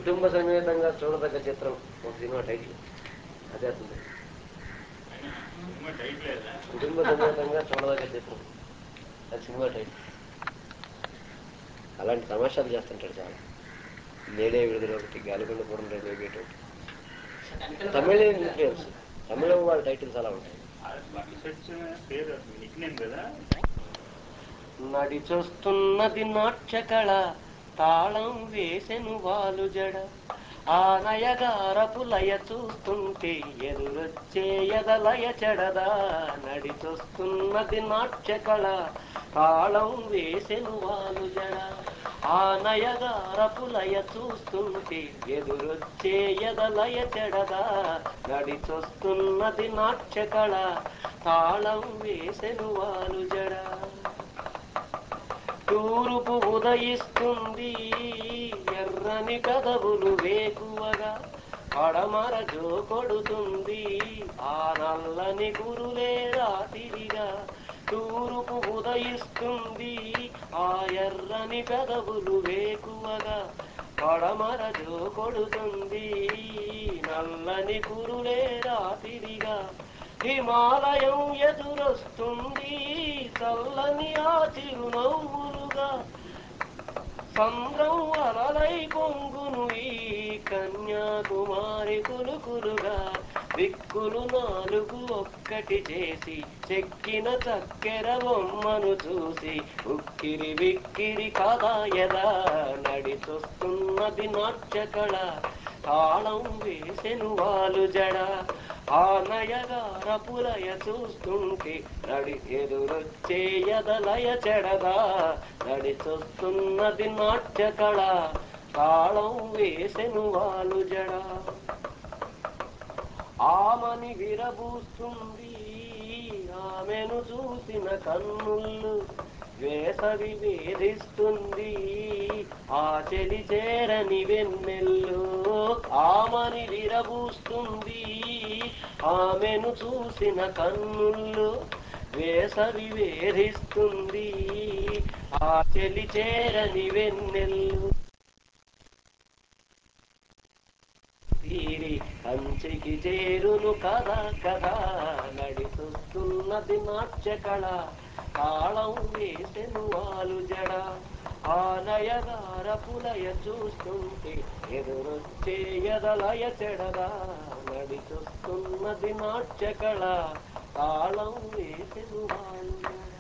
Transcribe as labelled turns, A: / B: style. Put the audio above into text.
A: కుటుంబ సమేతంగా చూడదగ్గ చిత్రం ఒక సినిమా టైటిల్ అదే అతను
B: సినిమా టైటిల్ లేదా
A: కుటుంబ సమేతంగా చూడదగ్గ చిత్రం అది సినిమా టైటిల్ అలాంటి తమాషాలు చేస్తుంటాడు చాలా నేనే విడుదల ఒకటి గాలికొండ పూర్ణ రేడియో తమిళ ఇన్ఫ్లుయెన్స్ తమిళం వాళ్ళ టైటిల్స్ అలా ఉంటాయి
B: పేరు నిక్ నేమ్ కదా
A: నడిచొస్తున్నది నాట్యకళ తాళం వేసెను వాలు జడ ఆ నయగారపు లయ చూస్తుంటే ఎదురొచ్చే ఎదలయ చెడదా నడిచొస్తున్నది నాట్యకళ తాళం వేసెను వాలు జడ ఆ నయగారపు లయ చూస్తుంటే ఎదురొచ్చే ఎదలయ చెడదా నడిచొస్తున్నది నాట్యకళ తాళం వేసెను వాలు జడ తూరుపు ఉదయిస్తుంది ఎర్రని కదవులు వేకువగా పడమర జో కొడుతుంది ఆ నల్లని కురులే రాతిరిగా తూరుపు ఉదయిస్తుంది ఆ ఎర్రని కదవులు వేకువగా పడమర జో కొడుతుంది నల్లని కురులే రాతిరిగా హిమాలయం ఎదురొస్తుంది చల్లని ఆ చిరునవ్వులుగా సంద్రం అలలై పొంగును ఈ కన్యాకుమారి కులుకులుగా దిక్కులు నాలుగు ఒక్కటి చేసి చెక్కిన చక్కెర బొమ్మను చూసి ఉక్కిరి విక్కిరి కదా ఎదా నడిచొస్తున్నది నాట్యకళ తాళం వేసెను వాలు జడ ఆ నయగారపులయ చూస్తుంటే నడి ఎదురొచ్చే ఎదలయ చెడదా నడిచొస్తున్నది నాట్యకళ తాళం వేసెను వాలు జడ ఆమని విరబూస్తుంది ఆమెను చూసిన కన్నుళ్ళు వేసవి వేధిస్తుంది ఆ చెలి చేరని వెన్నెల్లు ఆమని విరబూస్తుంది ఆమెను చూసిన కన్నుళ్ళు వేసవి వేధిస్తుంది ఆ చెలి చేరని వెన్నెల్లు తీరి కంచికి చేరును కదా కదా నడిచొస్తున్నది నాట్యకళ తాళం వేసెను వాలు జడ ఆ నయగార పులయ చూస్తుంటే ఎదురొచ్చే ఎదలయ చెడదా నడిచొస్తున్నది నాట్యకళ తాళం వేసెను వాలు జడ